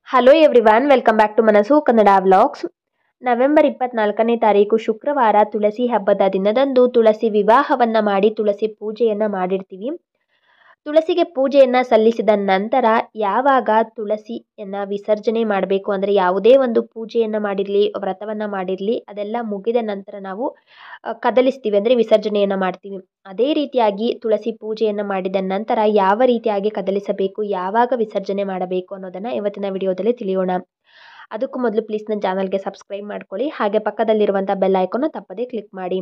hello everyone welcome back to Manassu Kannada vlogs November ಇಪ್ಪತ್ನಾಲ್ಕನೇ ತಾರೀಕು ಶುಕ್ರವಾರ ತುಳಸಿ ಹಬ್ಬದ ದಿನದಂದು ತುಳಸಿ ವಿವಾಹವನ್ನು ಮಾಡಿ ತುಳಸಿ ಪೂಜೆಯನ್ನು ಮಾಡಿರ್ತೀವಿ ತುಳಸಿಗೆ ಪೂಜೆಯನ್ನು ಸಲ್ಲಿಸಿದ ನಂತರ ಯಾವಾಗ ತುಳಸಿಯನ್ನು ವಿಸರ್ಜನೆ ಮಾಡಬೇಕು ಅಂದರೆ ಯಾವುದೇ ಒಂದು ಪೂಜೆಯನ್ನು ಮಾಡಿರಲಿ ವ್ರತವನ್ನು ಮಾಡಿರಲಿ ಅದೆಲ್ಲ ಮುಗಿದ ನಂತರ ನಾವು ಅ, ಕದಲಿಸ್ತೀವಿ ಅಂದರೆ ವಿಸರ್ಜನೆಯನ್ನು ಮಾಡ್ತೀವಿ ಅದೇ ರೀತಿಯಾಗಿ ತುಳಸಿ ಪೂಜೆಯನ್ನು ಮಾಡಿದ ನಂತರ ಯಾವ ರೀತಿಯಾಗಿ ಕದಲಿಸಬೇಕು ಯಾವಾಗ ವಿಸರ್ಜನೆ ಮಾಡಬೇಕು ಅನ್ನೋದನ್ನು ಇವತ್ತಿನ ವಿಡಿಯೋದಲ್ಲಿ ತಿಳಿಯೋಣ ಅದಕ್ಕೂ ಮೊದಲು ಪ್ಲೀಸ್ ನನ್ನ ಚಾನಲ್ಗೆ ಸಬ್ಸ್ಕ್ರೈಬ್ ಮಾಡ್ಕೊಳ್ಳಿ ಹಾಗೆ ಪಕ್ಕದಲ್ಲಿರುವಂಥ ಬೆಲ್ ಐಕಾನ್ನ ತಪ್ಪದೇ ಕ್ಲಿಕ್ ಮಾಡಿ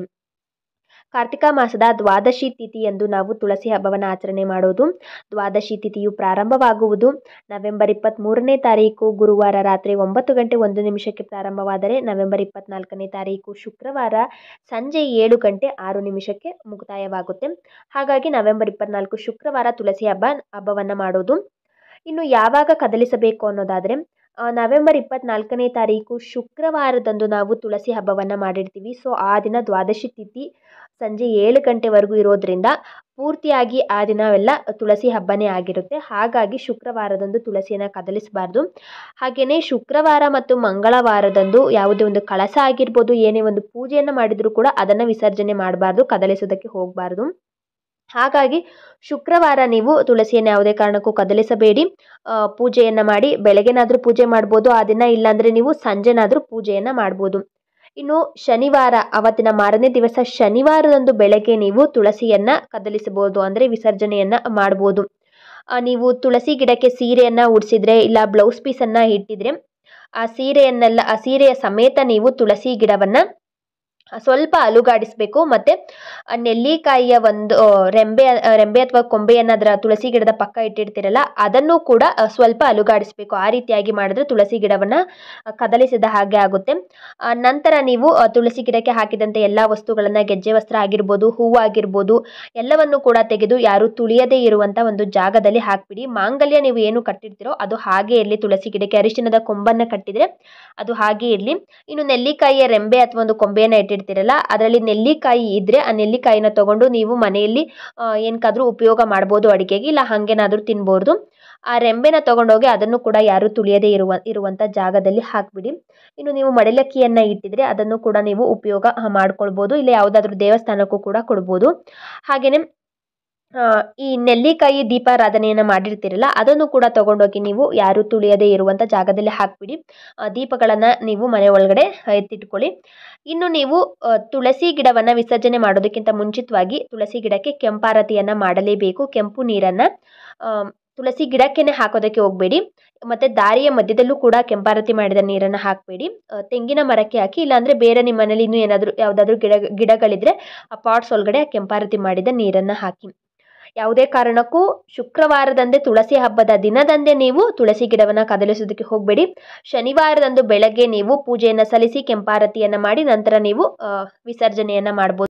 ಕಾರ್ತಿಕ ಮಾಸದ ದ್ವಾದಶಿ ತಿಥಿಯಂದು ನಾವು ತುಳಸಿ ಹಬ್ಬವನ್ನು ಆಚರಣೆ ಮಾಡೋದು ದ್ವಾದಶಿ ತಿಥಿಯು ಪ್ರಾರಂಭವಾಗುವುದು ನವೆಂಬರ್ ಇಪ್ಪತ್ತ್ಮೂರನೇ ತಾರೀಕು ಗುರುವಾರ ರಾತ್ರಿ ಒಂಬತ್ತು ಗಂಟೆ ಒಂದು ನಿಮಿಷಕ್ಕೆ ಪ್ರಾರಂಭವಾದರೆ ನವೆಂಬರ್ ಇಪ್ಪತ್ನಾಲ್ಕನೇ ತಾರೀಕು ಶುಕ್ರವಾರ ಸಂಜೆ ಏಳು ಗಂಟೆ ಆರು ನಿಮಿಷಕ್ಕೆ ಮುಕ್ತಾಯವಾಗುತ್ತೆ ಹಾಗಾಗಿ ನವೆಂಬರ್ ಇಪ್ಪತ್ನಾಲ್ಕು ಶುಕ್ರವಾರ ತುಳಸಿ ಹಬ್ಬ ಹಬ್ಬವನ್ನು ಮಾಡೋದು ಇನ್ನು ಯಾವಾಗ ಕದಲಿಸಬೇಕು ಅನ್ನೋದಾದರೆ ಆ, ನವೆಂಬರ್ ಇಪ್ಪತ್ನಾಲ್ಕನೇ ತಾರೀಕು ಶುಕ್ರವಾರದಂದು ನಾವು ತುಳಸಿ ಹಬ್ಬವನ್ನು ಮಾಡಿರ್ತೀವಿ ಸೊ ಆ ದಿನ ದ್ವಾದಶಿ ತಿಥಿ ಸಂಜೆ ಏಳು ಗಂಟೆವರೆಗೂ ಇರೋದ್ರಿಂದ ಪೂರ್ತಿಯಾಗಿ ಆ ದಿನವೆಲ್ಲ ತುಳಸಿ ಹಬ್ಬನೇ ಆಗಿರುತ್ತೆ ಹಾಗಾಗಿ ಶುಕ್ರವಾರದಂದು ತುಳಸಿಯನ್ನು ಕದಲಿಸಬಾರ್ದು ಹಾಗೆಯೇ ಶುಕ್ರವಾರ ಮತ್ತು ಮಂಗಳವಾರದಂದು ಯಾವುದೇ ಒಂದು ಕಳಸ ಆಗಿರ್ಬೋದು ಏನೇ ಒಂದು ಪೂಜೆಯನ್ನು ಮಾಡಿದರೂ ಕೂಡ ಅದನ್ನು ವಿಸರ್ಜನೆ ಮಾಡಬಾರ್ದು ಕದಲಿಸೋದಕ್ಕೆ ಹೋಗಬಾರ್ದು ಹಾಗಾಗಿ ಶುಕ್ರವಾರ ನೀವು ತುಳಸಿಯನ್ನು ಯಾವುದೇ ಕಾರಣಕ್ಕೂ ಕದಲಿಸಬೇಡಿ ಆ, ಪೂಜೆಯನ್ನು ಮಾಡಿ ಬೆಳಗ್ಗೆನಾದರೂ ಪೂಜೆ ಮಾಡ್ಬೋದು ಆ ದಿನ ಇಲ್ಲಾಂದರೆ ನೀವು ಸಂಜೆನಾದರೂ ಪೂಜೆಯನ್ನು ಮಾಡ್ಬೋದು ಇನ್ನು ಶನಿವಾರ ಅವತ್ತಿನ ಮಾರನೇ ದಿವಸ ಶನಿವಾರದಂದು ಬೆಳಗ್ಗೆ ನೀವು ತುಳಸಿಯನ್ನು ಕದಲಿಸಬಹುದು ಅಂದರೆ ವಿಸರ್ಜನೆಯನ್ನು ಮಾಡ್ಬೋದು ಆ, ನೀವು ತುಳಸಿ ಗಿಡಕ್ಕೆ ಸೀರೆಯನ್ನು ಉಡಿಸಿದ್ರೆ ಇಲ್ಲ ಬ್ಲೌಸ್ ಪೀಸನ್ನು ಇಟ್ಟಿದ್ರೆ ಆ ಸೀರೆಯನ್ನೆಲ್ಲ ಆ ಸೀರೆಯ ಸಮೇತ ನೀವು ತುಳಸಿ ಗಿಡವನ್ನು ಸ್ವಲ್ಪ ಅಲುಗಾಡಿಸಬೇಕು ಮತ್ತು ನೆಲ್ಲಿಕಾಯಿಯ ಒಂದು ಆ, ರೆಂಬೆ ಆ, ರೆಂಬೆ ಅಥವಾ ಕೊಂಬೆಯನ್ನು ಅದರ ತುಳಸಿ ಗಿಡದ ಪಕ್ಕ ಇಟ್ಟಿರ್ತೀರಲ್ಲ ಅದನ್ನು ಕೂಡ ಆ, ಸ್ವಲ್ಪ ಅಲುಗಾಡಿಸಬೇಕು ಆ ರೀತಿಯಾಗಿ ಮಾಡಿದ್ರೆ ತುಳಸಿ ಗಿಡವನ್ನು ಕದಲಿಸಿದ ಹಾಗೆ ಆಗುತ್ತೆ ಆ, ನಂತರ ನೀವು ಆ, ತುಳಸಿ ಗಿಡಕ್ಕೆ ಹಾಕಿದಂಥ ಎಲ್ಲ ವಸ್ತುಗಳನ್ನು ಗೆಜ್ಜೆ ವಸ್ತ್ರ ಆಗಿರ್ಬೋದು ಹೂವು ಆಗಿರ್ಬೋದು ಎಲ್ಲವನ್ನು ಕೂಡ ತೆಗೆದು ಯಾರು ತುಳಿಯದೇ ಇರುವಂಥ ಒಂದು ಜಾಗದಲ್ಲಿ ಹಾಕ್ಬಿಡಿ ಮಾಂಗಲ್ಯ ನೀವು ಏನು ಕಟ್ಟಿರ್ತೀರೋ ಅದು ಹಾಗೆ ಇರಲಿ ತುಳಸಿ ಗಿಡಕ್ಕೆ ಅರಿಶಿಣದ ಕೊಂಬನ್ನು ಕಟ್ಟಿದರೆ ಅದು ಹಾಗೆ ಇರಲಿ ಇನ್ನು ನೆಲ್ಲಿಕಾಯಿಯ ರೆಂಬೆ ಅಥವಾ ಒಂದು ಕೊಂಬೆಯನ್ನು ಇಟ್ಟಿರ್ತೀರಲ್ಲ ಅದರಲ್ಲಿ ನೆಲ್ಲಿಕಾಯಿ ಇದ್ದರೆ ಆ ನೆಲ್ಲಿಕಾಯಿನ ತಗೊಂಡು ನೀವು ಮನೆಯಲ್ಲಿ ಏನಕ್ಕಾದ್ರೂ ಉಪಯೋಗ ಮಾಡ್ಬೋದು ಅಡುಗೆಗೆ ಇಲ್ಲ ಹಾಗೇನಾದರೂ ತಿನ್ಬೋದು ಆ ರೆಂಬೆನ ತಗೊಂಡೋಗಿ ಅದನ್ನು ಕೂಡ ಯಾರು ತುಳಿಯದೇ ಇರುವ ಇರುವಂಥ ಜಾಗದಲ್ಲಿ ಹಾಕಿಬಿಡಿ ಇನ್ನು ನೀವು ಮಡಿಲಕ್ಕಿಯನ್ನು ಇಟ್ಟಿದ್ರೆ ಅದನ್ನು ಕೂಡ ನೀವು ಉಪಯೋಗ ಆ, ಮಾಡ್ಕೊಳ್ಬೋದು ಇಲ್ಲ ಯಾವುದಾದ್ರೂ ದೇವಸ್ಥಾನಕ್ಕೂ ಕೂಡ ಕೊಡ್ಬೋದು ಹಾಗೆಯೇ ಈ ನೆಲ್ಲಿಕಾಯಿ ದೀಪಾರಾಧನೆಯನ್ನು ಮಾಡಿರ್ತೀರಲ್ಲ ಅದನ್ನು ಕೂಡ ತಗೊಂಡೋಗಿ ನೀವು ಯಾರು ತುಳಿಯದೇ ಇರುವಂಥ ಜಾಗದಲ್ಲಿ ಹಾಕ್ಬಿಡಿ ಆ, ದೀಪಗಳನ್ನು ನೀವು ಮನೆ ಒಳಗಡೆ ಎತ್ತಿಟ್ಕೊಳ್ಳಿ ಇನ್ನು ನೀವು ಆ, ತುಳಸಿ ಗಿಡವನ್ನು ವಿಸರ್ಜನೆ ಮಾಡೋದಕ್ಕಿಂತ ಮುಂಚಿತವಾಗಿ ತುಳಸಿ ಗಿಡಕ್ಕೆ ಕೆಂಪಾರತಿಯನ್ನು ಮಾಡಲೇಬೇಕು ಕೆಂಪು ನೀರನ್ನು ತುಳಸಿ ಗಿಡಕ್ಕೇನೆ ಹಾಕೋದಕ್ಕೆ ಹೋಗಬೇಡಿ ಮತ್ತು ದಾರಿಯ ಮಧ್ಯದಲ್ಲೂ ಕೂಡ ಕೆಂಪಾರತಿ ಮಾಡಿದ ನೀರನ್ನು ಹಾಕಬೇಡಿ ತೆಂಗಿನ ಮರಕ್ಕೆ ಹಾಕಿ ಇಲ್ಲಾಂದರೆ ಬೇರೆ ನಿಮ್ಮ ಮನೇಲಿ ಇನ್ನೂ ಏನಾದರೂ ಯಾವುದಾದ್ರೂ ಗಿಡ ಗಿಡಗಳಿದ್ರೆ ಆ ಪಾಟ್ಸ್ ಒಳಗಡೆ ಆ ಕೆಂಪಾರತಿ ಮಾಡಿದ ನೀರನ್ನು ಹಾಕಿ ಯಾವುದೇ ಕಾರಣಕ್ಕೂ ಶುಕ್ರವಾರದಂದೇ ತುಳಸಿ ಹಬ್ಬದ ದಿನದಂದೇ ನೀವು ತುಳಸಿ ಗಿಡವನ್ನು ಕದಲಿಸೋದಕ್ಕೆ ಹೋಗಬೇಡಿ ಶನಿವಾರದಂದು ಬೆಳಗ್ಗೆ ನೀವು ಪೂಜೆಯನ್ನು ಸಲ್ಲಿಸಿ ಕೆಂಪಾರತಿಯನ್ನು ಮಾಡಿ ನಂತರ ನೀವು ಆ, ವಿಸರ್ಜನೆಯನ್ನು ಮಾಡ್ಬೋದು